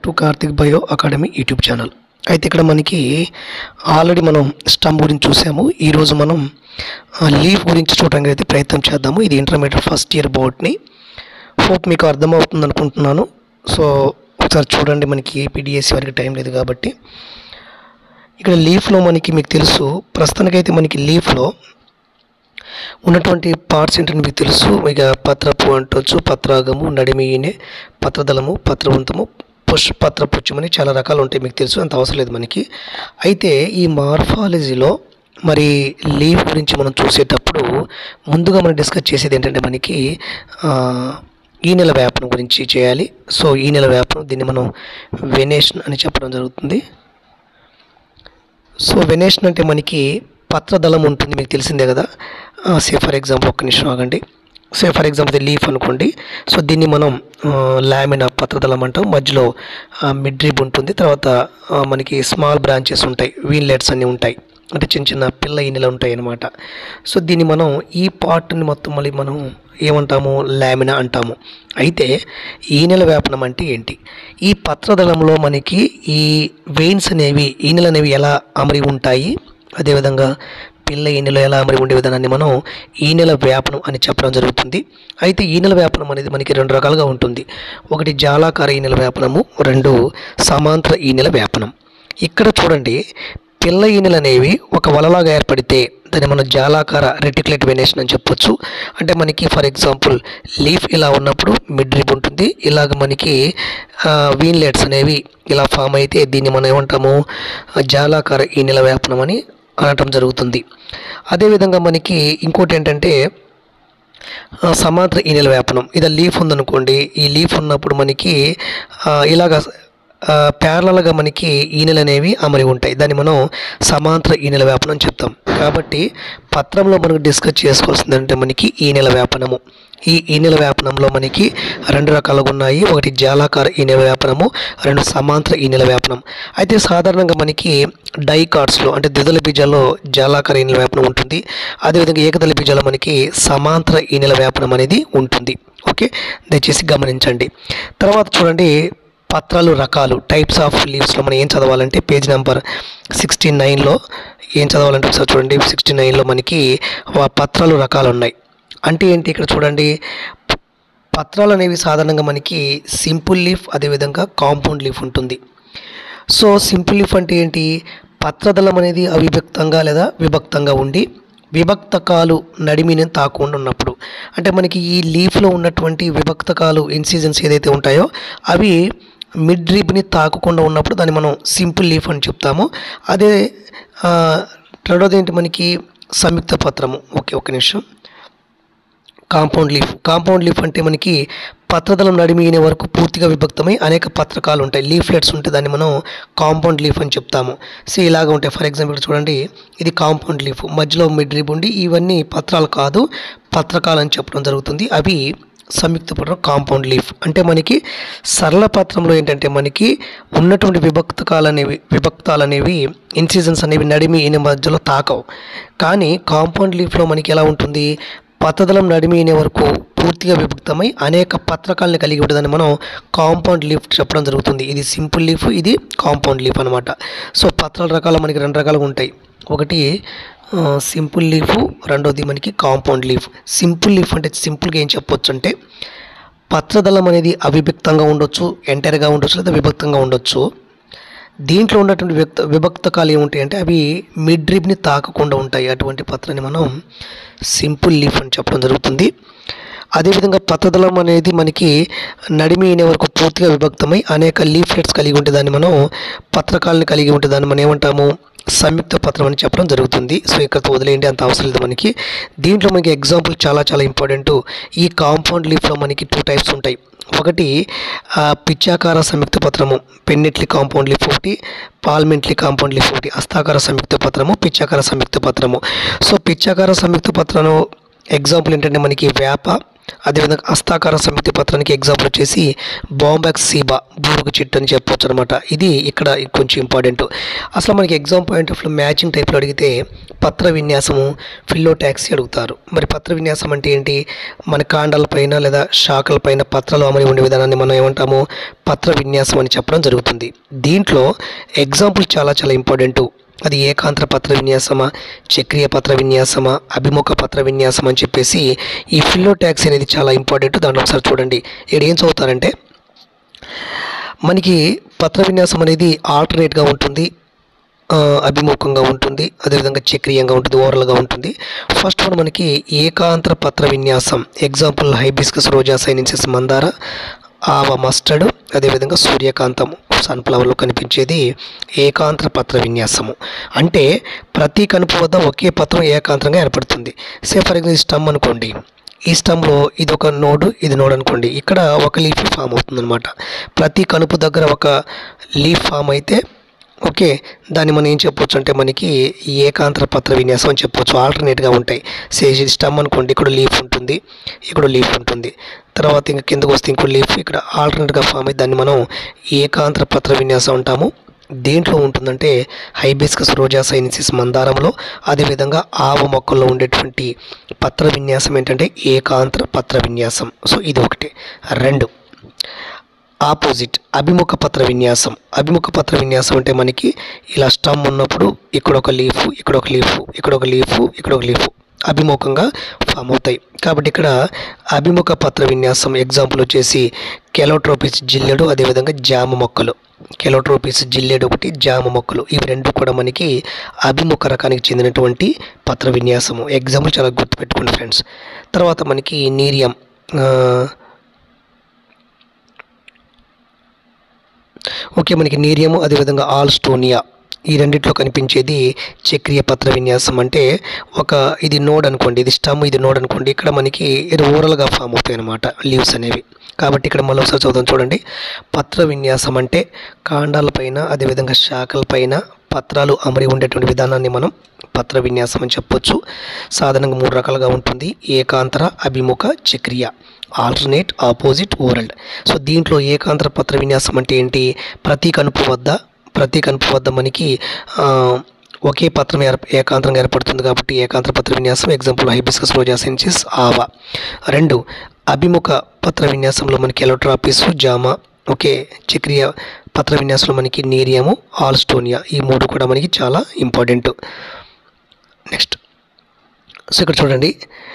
To Karthik bio academy YouTube channel అయితే ఇక్కడ మనకి ఆల్రెడీ మనం స్టమ్ గురించి చూసాము ఈరోజు మనం లీవ్ గురించి చూడడానికి అయితే ప్రయత్నం చేద్దాము ఇది ఇంటర్మీడియట్ ఫస్ట్ ఇయర్ బోర్డ్ని హోప్ మీకు అర్థమవుతుంది అనుకుంటున్నాను సో ఒకసారి చూడండి మనకి ఏపీడిఎస్సి వరకు టైం లేదు కాబట్టి ఇక్కడ లీఫ్లో మనకి మీకు తెలుసు ప్రస్తుతానికైతే మనకి లీఫ్లో ఉన్నటువంటి పార్ట్స్ ఏంటని మీకు తెలుసు ఇక పత్రపు అంటొచ్చు పత్రాగము నడిమినే పత్రదళము పత్రవంతము పుష్ పత్ర పుచ్చమని చాలా రకాలు ఉంటాయి మీకు తెలుసు అంత అవసరం లేదు మనకి అయితే ఈ మార్ఫాలజీలో మరి లీవ్ గురించి మనం చూసేటప్పుడు ముందుగా మనం డిస్కస్ చేసేది ఏంటంటే మనకి ఆ, ఈ నెల వ్యాపనం గురించి చేయాలి సో ఈ నెల వ్యాపనం దీన్ని మనం వెనేషన్ అని చెప్పడం జరుగుతుంది సో వెనేషన్ అంటే మనకి పత్రదళం ఉంటుంది మీకు తెలిసిందే కదా సే ఫర్ ఎగ్జాంపుల్ ఒక్క నిమిషం ఆగండి సే ఫర్ ఎగ్జాంపుల్ లీఫ్ అనుకోండి సో దీన్ని మనం లామినా పత్రదళం అంటాం మధ్యలో మిడ్ రిబ్ ఉంటుంది తర్వాత ఆ, మనకి స్మాల్ బ్రాంచెస్ ఉంటాయి వీన్లెట్స్ అన్నీ ఉంటాయి అంటే చిన్న చిన్న పిల్ల ఈనెలు ఉంటాయి అన్నమాట సో దీన్ని మనం ఈ పార్ట్ని మొత్తం మళ్ళీ మనం ఏమంటాము లామినా అంటాము అయితే ఈనెల వ్యాపనం అంటే ఏంటి ఈ పత్రదళంలో మనకి ఈ వెయిన్స్ అనేవి ఈనెలు అనేవి ఎలా అమరి ఉంటాయి అదేవిధంగా పిల్ల ఈనెలు ఎలా అమరి ఉండే విధానాన్ని మనం ఈనెల వ్యాపనం అని చెప్పడం జరుగుతుంది అయితే ఈనెల వ్యాపనం అనేది మనకి రెండు రకాలుగా ఉంటుంది ఒకటి జాలాకార ఈనెల వ్యాపనము రెండు సమాంతర ఈనెల వ్యాపనం ఇక్కడ చూడండి పిల్ల ఈనెలు అనేవి ఒక వలలాగా ఏర్పడితే దాన్ని మనం జాలాకార రెటిక్యులేట్ వెనేషన్ అని చెప్పొచ్చు అంటే మనకి ఫర్ ఎగ్జాంపుల్ లీఫ్ ఇలా ఉన్నప్పుడు మిడ్ రిబ్ ఉంటుంది ఇలాగ మనకి వీన్లెట్స్ అనేవి ఇలా ఫామ్ అయితే దీన్ని మనం ఏమంటాము ఆ, జాలాకార ఈనెల వ్యాపనం అని అనటం జరుగుతుంది అదేవిధంగా మనకి ఇంకోటి ఏంటంటే ఆ, సమాంతర ఈనెల వ్యాపనం ఇది లీఫ్ ఉందనుకోండి ఈ లీఫ్ ఉన్నప్పుడు మనకి ఆ, ఇలాగ ప్యారలల్గా మనకి ఈనెలు అనేవి అమరి ఉంటాయి దాన్ని మనం సమాంతర ఈనెల వ్యాపనం అని చెప్తాం కాబట్టి పత్రంలో మనకు డిస్కస్ చేసుకోవాల్సిందంటే మనకి ఈనెల వ్యాపనము ఈ ఈనెల వ్యాపనంలో మనకి రెండు రకాలుగా ఉన్నాయి ఒకటి జాలాకార ఈనెల వ్యాపనము రెండు సమాంతర ఈనెల వ్యాపనం అయితే సాధారణంగా మనకి డై కార్డ్స్లో అంటే ద్విదళ బీజాల్లో జాలాకార ఈనెల వ్యాపనం ఉంటుంది అదేవిధంగా ఏకదళ బీజాల్లో మనకి సమాంతర ఈనెల వ్యాపనం అనేది ఉంటుంది ఓకే దయచేసి గమనించండి తర్వాత చూడండి పత్రాలు రకాలు టైప్స్ ఆఫ్ లీవ్స్లో మనం ఏం చదవాలంటే పేజ్ నెంబర్ సిక్స్టీ నైన్లో ఏం చదవాలంటే ఒకసారి చూడండి సిక్స్టీ నైన్లో మనకి ఆ పత్రాలు రకాలు ఉన్నాయి అంటే ఏంటి ఇక్కడ చూడండి పత్రాలు అనేవి సాధారణంగా మనకి సింపుల్ లీఫ్ అదేవిధంగా కాంపౌండ్ లీఫ్ ఉంటుంది సో సింపుల్ లీఫ్ అంటే ఏంటి పత్రదళం అనేది అవిభక్తంగా లేదా విభక్తంగా ఉండి విభక్తకాలు నడిమిని తాకుండా ఉన్నప్పుడు అంటే మనకి ఈ లీఫ్లో ఉన్నటువంటి విభక్తకాలు ఇన్సిజన్స్ ఏదైతే ఉంటాయో అవి మిడ్ రిబ్ని తాకకుండా ఉన్నప్పుడు దాన్ని మనం సింపుల్ లీఫ్ అని చెప్తాము అదే ఆ, రెండోది ఏంటి మనకి సంయుక్త పత్రము ఓకే ఒక నిమిషం కాంపౌండ్ లీఫ్ కాంపౌండ్ లీఫ్ అంటే మనకి పత్రదళం నడిమి ఈనే వరకు పూర్తిగా విభక్తమై అనేక పత్రకాలు ఉంటాయి లీఫ్లెట్స్ ఉంటే దాన్ని మనం కాంపౌండ్ లీఫ్ అని చెప్తాము సో ఇలాగ ఉంటాయి ఫర్ ఎగ్జాంపుల్ చూడండి ఇది కాంపౌండ్ లీఫ్ మధ్యలో మిడ్ రిబ్ ఉండి ఇవన్నీ పత్రాలు కాదు పత్రకాలు అని చెప్పడం జరుగుతుంది అవి సంయుక్త పత్రం కాంపౌండ్ లీఫ్ అంటే మనకి సరళ పత్రంలో ఏంటంటే మనకి ఉన్నటువంటి విభక్తకాలు అనేవి విభక్తాలు అనేవి ఇన్సిజన్స్ అనేవి నడిమి ఈయన మధ్యలో తాకవు కానీ కాంపౌండ్ లీఫ్లో మనకి ఎలా ఉంటుంది పత్తదళం నడిమి అనే వరకు పూర్తిగా విభక్తమై అనేక పత్రకాలను కలిగి ఉంటుందని మనం కాంపౌండ్ లీఫ్ చెప్పడం జరుగుతుంది ఇది సింపుల్ లీఫ్ ఇది కాంపౌండ్ లీఫ్ అనమాట సో పత్రాల రకాలు మనకి రెండు రకాలుగా ఉంటాయి ఒకటి ఆ, సింపుల్ లీఫ్ రెండోది మనకి కాంపౌండ్ లీఫ్ సింపుల్ లీఫ్ అంటే సింపుల్గా ఏం చెప్పొచ్చు అంటే పత్రదళం అనేది అవిభక్తంగా ఉండొచ్చు ఎంటైర్గా ఉండొచ్చు లేదా విభక్తంగా ఉండొచ్చు దీంట్లో ఉన్నటువంటి విభక్త విభక్తకాలు ఏముంటాయి అంటే అవి మిడ్ రిబ్ని తాకకుండా ఉంటాయి అటువంటి పత్రాన్ని మనం సింపుల్ లీఫ్ అని చెప్పడం జరుగుతుంది అదేవిధంగా పత్రదళం అనేది మనకి నడిమి అనే వరకు పూర్తిగా విభక్తమై అనేక లీఫ్లెట్స్ కలిగి ఉంటే దాన్ని మనం పత్రకాలను కలిగి ఉంటే దాన్ని మనం ఏమంటాము సంయుక్త పత్రం అని చెప్పడం జరుగుతుంది సో ఇక్కడ వదిలేయండి అంత అవసరం లేదు మనకి దీంట్లో మనకి ఎగ్జాంపుల్ చాలా చాలా ఇంపార్టెంట్ ఈ కాంపౌండ్ లీఫ్లో మనకి టూ టైప్స్ ఉంటాయి ఒకటి ఆ, పిచ్చాకార సంయుక్త పత్రము పెన్నెట్లి కాంపౌండ్ లీఫ్ ఒకటి పాల్మెంట్లీ కాంపౌండ్ లీఫ్ ఒకటి హస్తాకార సంయుక్త పత్రము పిచ్చాకార సంయుక్త పత్రము సో పిచ్చాకార సంయుక్త పత్రము ఎగ్జాంపుల్ ఏంటంటే మనకి వేప అదేవిధంగా హస్తాకార సంయుక్త పత్రానికి ఎగ్జాంపుల్ వచ్చేసి బాంబాక్స్ సీబా బూరుగు చెట్టు అని చెప్పొచ్చు అనమాట ఇది ఇక్కడ కొంచెం ఇంపార్టెంట్ అసలు మనకి ఎగ్జామ్ పాయింట్ ఆఫ్ మ్యాచింగ్ టైప్లో అడిగితే పత్ర విన్యాసము ఫిల్లో ట్యాక్సీ అడుగుతారు మరి పత్ర విన్యాసం అంటే ఏంటి మన కాండాలపైన లేదా శాఖలపైన పత్రాలు అమలు ఉండే విధానాన్ని మనం ఏమంటాము పత్ర విన్యాసం అని చెప్పడం జరుగుతుంది దీంట్లో ఎగ్జాంపుల్ చాలా చాలా ఇంపార్టెంట్ అది ఏకాంతర పత్ర విన్యాసమా చక్రీయ పత్ర విన్యాసమా అభిముఖ పత్ర విన్యాసం అని చెప్పేసి ఈ ఫిల్లో ట్యాక్స్ అనేది చాలా ఇంపార్టెంట్ దాంట్లో ఒకసారి చూడండి ఇక్కడ ఏం చదువుతారంటే మనకి పత్ర విన్యాసం అనేది ఆల్టర్నేట్గా ఉంటుంది ఆ, అభిముఖంగా ఉంటుంది అదేవిధంగా చక్రీయంగా ఉంటుంది ఓవరాల్గా ఉంటుంది ఫస్ట్ వన్ మనకి ఏకాంతర పత్ర విన్యాసం ఎగ్జాంపుల్ హైబిస్కస్ రోజా సైనిన్సెస్ మందార ఆవ మస్టర్డ్ అదేవిధంగా సూర్యకాంతం సన్ఫ్లవర్లో కనిపించేది ఏకాంతర పత్ర విన్యాసము అంటే ప్రతి కనుపు వద్ద ఒకే పత్రం ఏకాంతరంగా ఏర్పడుతుంది సే ఫర్ ఎగ్జాంపుల్ స్టమ్ అనుకోండి ఈ స్టమ్లో ఇది ఒక నోడ్ ఇది నోడ్ అనుకోండి ఇక్కడ ఒక లీఫ్ ఫామ్ అవుతుందన్నమాట ప్రతి కనుపు దగ్గర ఒక లీఫ్ ఫామ్ అయితే ఓకే దాన్ని మనం ఏం చెప్పొచ్చు అంటే మనకి ఏకాంతర పత్ర విన్యాసం అని చెప్పొచ్చు ఆల్టర్నేట్గా ఉంటాయి సే స్టమ్ అనుకోండి ఇక్కడ లీఫ్ ఉంటుంది ఇక్కడ లీఫ్ ఉంటుంది తర్వాత ఇంకా కిందకు వస్తే ఇంకో లీఫ్ ఇక్కడ ఆల్టర్నేట్గా ఫామ్ అయ్యి దాన్ని మనం ఏకాంతర పత్ర విన్యాసం అంటాము దేంట్లో ఉంటుందంటే హైబిస్కస్ రోజా సైనిసిస్ మందారంలో అదేవిధంగా ఆవ మొక్కల్లో ఉండేటువంటి పత్ర విన్యాసం ఏంటంటే ఏకాంతర పత్ర విన్యాసం సో ఇది ఒకటి రెండు ఆపోజిట్ అభిముఖ పత్ర విన్యాసం అభిముఖ పత్ర విన్యాసం అంటే మనకి ఇలా స్టమ్ ఉన్నప్పుడు ఇక్కడ ఒక లీఫ్ ఇక్కడ ఒక లీఫ్ ఇక్కడ ఒక లీఫ్ ఇక్కడ ఒక లీఫ్ అభిముఖంగా ఫామ్ అవుతాయి కాబట్టి ఇక్కడ అభిముఖ పత్ర విన్యాసం ఎగ్జాంపుల్ వచ్చేసి కెలోట్రోపిస్ జిల్లెడు అదేవిధంగా జామ మొక్కలు కెలోట్రోపిస్ జిల్లెడు ఒకటి జామ మొక్కలు ఇవి రెండు కూడా మనకి అభిముఖ రకానికి చెందినటువంటి పత్ర విన్యాసము ఎగ్జాంపుల్ చాలా గుర్తుపెట్టుకోండి ఫ్రెండ్స్ తర్వాత మనకి నీరియం ఆ, ఓకే మనకి నీరియము అదేవిధంగా ఆల్స్టోనియా ఈ రెండిట్లో కనిపించేది చక్రీయ పత్ర విన్యాసం అంటే ఒక ఇది నోడ్ అనుకోండి ఇది స్టమ్ ఇది నోడ్ అనుకోండి ఇక్కడ మనకి ఇది ఓరల్గా ఫామ్ అవుతాయి అన్నమాట లీవ్స్ అనేవి కాబట్టి ఇక్కడ మళ్ళీ ఒకసారి చదువుదాం చూడండి పత్ర విన్యాసం అంటే కాండాలపైన అదేవిధంగా శాఖలపైన పత్రాలు అమరి ఉండేటువంటి విధానాన్ని మనం పత్ర విన్యాసం అని చెప్పొచ్చు సాధారణంగా మూడు రకాలుగా ఉంటుంది ఏకాంతర అభిముఖ చక్రియ ఆల్టర్నేట్ ఆపోజిట్ ఓరల్డ్ సో దీంట్లో ఏకాంతర పత్ర విన్యాసం అంటే ఏంటి ప్రతి కనుపు వద్ద ప్రతి కనుపు వద్ద మనకి ఆ, ఒకే పత్రం ఏర్ప ఏకాంతరంగా ఏర్పడుతుంది కాబట్టి ఏకాంతర పత్ర విన్యాసం ఎగ్జాంపుల్ హైబిస్కస్ రోజా సెన్సిస్ ఆవా రెండు అభిముఖ పత్ర విన్యాసంలో మనకి ఎలోట్రాపిస్ జామా ఓకే చక్రీయ పత్ర విన్యాసంలో మనకి నీరియము ఆల్స్టోనియా ఈ మూడు కూడా మనకి చాలా ఇంపార్టెంట్ నెక్స్ట్ సో ఇక్కడ చూడండి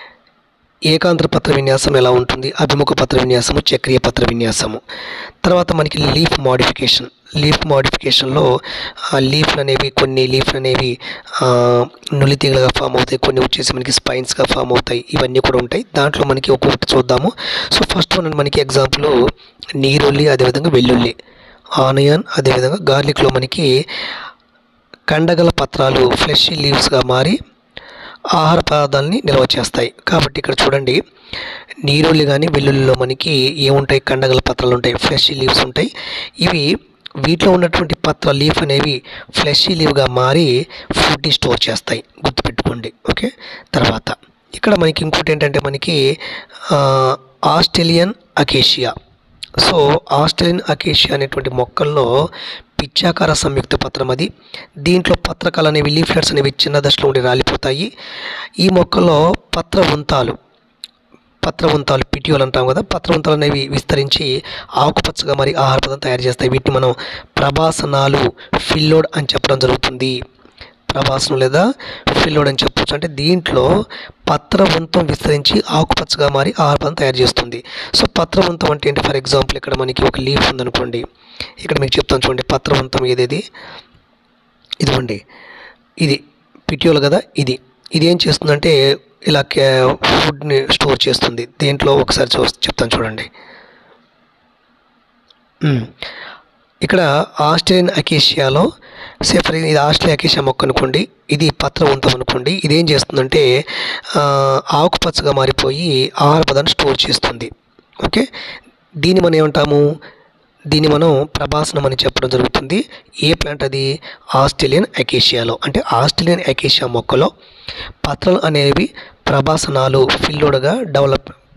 ఏకాంతర పత్ర విన్యాసం ఎలా ఉంటుంది అభిముఖ పత్ర విన్యాసము చక్రీయ పత్ర విన్యాసము తర్వాత మనకి లీఫ్ మోడిఫికేషన్ లీఫ్ మోడిఫికేషన్లో లీఫ్లు అనేవి కొన్ని లీఫ్లు అనేవి ఆ, నులితీగలుగా ఫామ్ అవుతాయి కొన్ని వచ్చేసి మనకి స్పైన్స్గా ఫామ్ అవుతాయి ఇవన్నీ కూడా ఉంటాయి దాంట్లో మనకి ఒక్కొక్కటి చూద్దాము సో ఫస్ట్ వన్ మనకి ఎగ్జాంపుల్ నీరుల్లి అదేవిధంగా వెల్లుల్లి ఆనియన్ అదేవిధంగా గార్లిక్లో మనకి కండగల పత్రాలు ఫ్లెష్ లీవ్స్గా మారి ఆహార పదార్థాలని నిల్వ చేస్తాయి కాబట్టి ఇక్కడ చూడండి నీరుల్లి కానీ వెల్లుల్లిలో మనకి ఏముంటాయి కండగల పత్రాలు ఉంటాయి ఫ్లెష్ లీవ్స్ ఉంటాయి ఇవి వీటిలో ఉన్నటువంటి పత్ర లీఫ్ అనేవి ఫ్లెష్ లీవ్గా మారి ఫుడ్ని స్టోర్ చేస్తాయి గుర్తుపెట్టుకోండి ఓకే తర్వాత ఇక్కడ మనకి ఇంకోటి ఏంటంటే మనకి ఆ, Australian acacia so Australian acacia అనేటువంటి మొక్కల్లో పిచ్చాకార సంయుక్త పత్రం అది దీంట్లో పత్రకాలు అనేవి లీఫ్లెట్స్ అనేవి చిన్న దశలో ఉండి రాలిపోతాయి ఈ మొక్కల్లో పత్ర ఉంతాలు పత్రవంతాలు పిటియోలు అంటాం కదా పత్రవంతాలు అనేవి విస్తరించి ఆకుపచ్చగా మరి ఆహార పదార్థం తయారు చేస్తాయి వీటిని మనం ప్రభాసనాలు ఫిల్లోడ్ అని చెప్పడం జరుగుతుంది ప్రభాసనం లేదా ఫిల్లోడ్ అని చెప్పొచ్చు అంటే దీంట్లో పత్రవంతం విస్తరించి ఆకుపచ్చగా మారి ఆహార పదార్థం తయారు చేస్తుంది సో పత్రవంతం అంటే ఏంటి ఫర్ ఎగ్జాంపుల్ ఇక్కడ మనకి ఒక లీఫ్ ఉందనుకోండి ఇక్కడ మీకు చెప్తాను చూడండి పత్రవంతం ఏదేది ఇదిగోండి ఇది పిటియోలు కదా ఇది ఇది ఏం చేస్తుందంటే ఇలా కే- ఫుడ్ని స్టోర్ చేస్తుంది దేంట్లో ఒకసారి చూ చెప్తాను చూడండి మ్మ్. ఇక్కడ ఆస్ట్రేలియన్ అకేషియాలో సే ఫర్ ఇది ఆస్ట్రేలియా అకేషియా మొక్క అనుకోండి ఇది పత్రవంతం అనుకోండి ఇది ఏం చేస్తుందంటే ఆ, ఆకుపచ్చగా మారిపోయి ఆహార పదార్థాన్ని స్టోర్ చేస్తుంది ఓకే దీన్ని మనం ఏమంటాము దీన్ని మనం ప్రభాసనం అని చెప్పడం జరుగుతుంది ఏ ప్లాంట్ అది ఆస్ట్రేలియన్ అకేషియాలో అంటే ఆస్ట్రేలియన్ అకేషియా మొక్కలో పత్రాలు అనేవి ప్రభాసనాలు ఫిల్లోడ్గా డెవలప్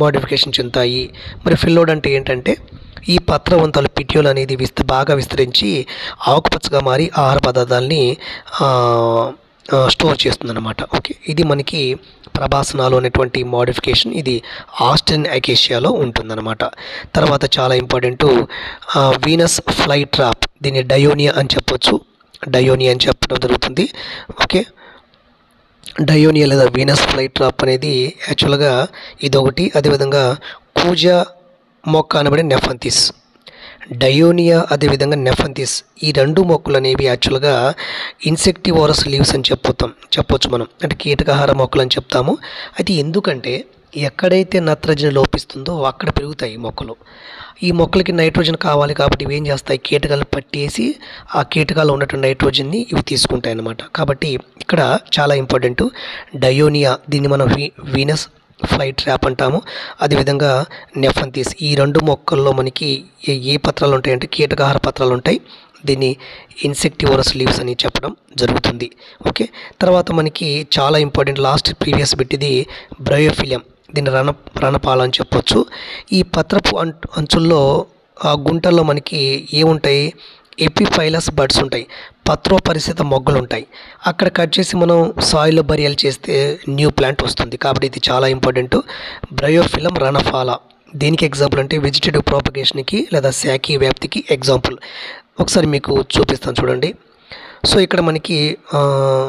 మోడిఫికేషన్ చెందుతాయి మరి ఫిల్లోడ్ అంటే ఏంటంటే ఈ పత్రవంతాలు పిట్యూల్ అనేది విస్త బాగా విస్తరించి ఆకుపచ్చగా మారి ఆహార పదార్థాలని ఆ, ఆ, స్టోర్ చేస్తుందన్నమాట ఓకే ఇది మనకి ప్రభాసనాలు అనేటువంటి మోడిఫికేషన్ ఇది ఆస్టిన్ అకేషియాలో ఉంటుందన్నమాట తర్వాత చాలా ఇంపార్టెంట్ వీనస్ ఫ్లై ట్రాప్ దీన్ని డయోనియా అని చెప్పొచ్చు డయోనియా అని చెప్పడం జరుగుతుంది ఓకే డయోనియా లేదా వీనస్ ఫ్లై ట్రాప్ అనేది యాక్చువల్గా ఇదొకటి అదేవిధంగా కూజా మొక్క అనబడే నెఫంతిస్ డయోనియా అదేవిధంగా నెఫంతిస్ ఈ రెండు మొక్కలు అనేవి యాక్చువల్గా ఇన్సెక్టివోరస్ లీవ్స్ అని చెప్పొస్తాం చెప్పొచ్చు మనం అంటే కీటకాహార మొక్కలు అని చెప్తాము అయితే ఎందుకంటే ఎక్కడైతే నత్రజని లోపిస్తుందో అక్కడ పెరుగుతాయి ఈ మొక్కలు ఈ మొక్కలకి నైట్రోజన్ కావాలి కాబట్టి ఇవి ఏం చేస్తాయి కీటకాలు పట్టేసి ఆ కీటకాలు ఉన్నటువంటి నైట్రోజన్ని ఇవి తీసుకుంటాయి అన్నమాట కాబట్టి ఇక్కడ చాలా ఇంపార్టెంట్ డయోనియా దీన్ని మనం వీ వీనస్ ఫ్లై ట్రాప్ అంటాము అదేవిధంగా నెఫంతిస్ ఈ రెండు మొక్కల్లో మనకి ఏ ఏ పత్రాలు ఉంటాయంటే కీటకాహార పత్రాలు ఉంటాయి దీన్ని ఇన్సెక్టివోరస్ లీవ్స్ అని చెప్పడం జరుగుతుంది ఓకే తర్వాత మనకి చాలా ఇంపార్టెంట్ లాస్ట్ ప్రీవియస్ బిట్ ఇది బ్రయోఫిలియం దీన్ని రణ రణపాల అని చెప్పొచ్చు ఈ పత్రపు అంటు అంచుల్లో ఆ గుంటల్లో మనకి ఏముంటాయి ఎపిఫైలస్ బడ్స్ ఉంటాయి పత్రోపరిస్థిత మొగ్గలు ఉంటాయి అక్కడ కట్ చేసి మనం సాయిల్లో బరియల్ చేస్తే న్యూ ప్లాంట్ వస్తుంది కాబట్టి ఇది చాలా ఇంపార్టెంట్ బ్రయోఫిలం రణఫాల దేనికి ఎగ్జాంపుల్ అంటే వెజిటేటివ్ ప్రాపగేషన్కి లేదా శాఖీ వ్యాప్తికి ఎగ్జాంపుల్ ఒకసారి మీకు చూపిస్తాను చూడండి సో ఇక్కడ మనకి ఆ,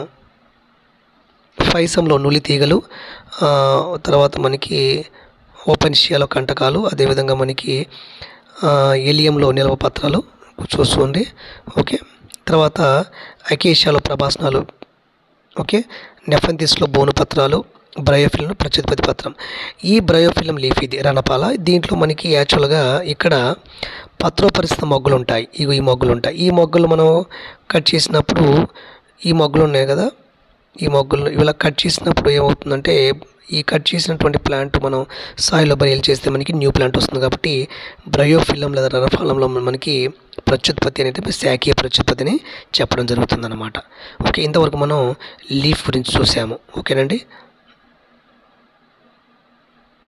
ఫైసంలో నులి తీగలు ఆ, తర్వాత మనకి ఓపెన్షియాలో కంటకాలు అదేవిధంగా మనకి ఆ, ఎలియంలో నిల్వ పత్రాలు చూస్తుంది ఓకే తర్వాత అకేషియాలో ప్రభాసనాలు ఓకే నెఫంతిస్లో బోను పత్రాలు బ్రయోఫిల్ను ప్రత్యుత్పత్తి పత్రం ఈ బ్రయోఫిలం లీఫ్ ఇది రణపాల దీంట్లో మనకి యాక్చువల్గా ఇక్కడ పత్రోపరిస్థిత మొగ్గలు ఉంటాయి ఇవి ఈ మొగ్గలు ఉంటాయి ఈ మొగ్గలు మనం కట్ చేసినప్పుడు ఈ మొగ్గలు ఉన్నాయి కదా ఈ మొగ్గలు ఇలా కట్ చేసినప్పుడు ఏమవుతుందంటే ఈ కట్ చేసినటువంటి ప్లాంట్ మనం సాయిలో బరియలు చేస్తే మనకి న్యూ ప్లాంట్ వస్తుంది కాబట్టి బ్రయోఫిలం లేదా రనఫాలంలో మనకి ప్రత్యుత్పత్తి అనేది శాఖీయ ప్రత్యుత్పత్తిని చెప్పడం జరుగుతుందన్నమాట ఓకే ఇంతవరకు మనం లీఫ్ గురించి చూసాము ఓకేనండి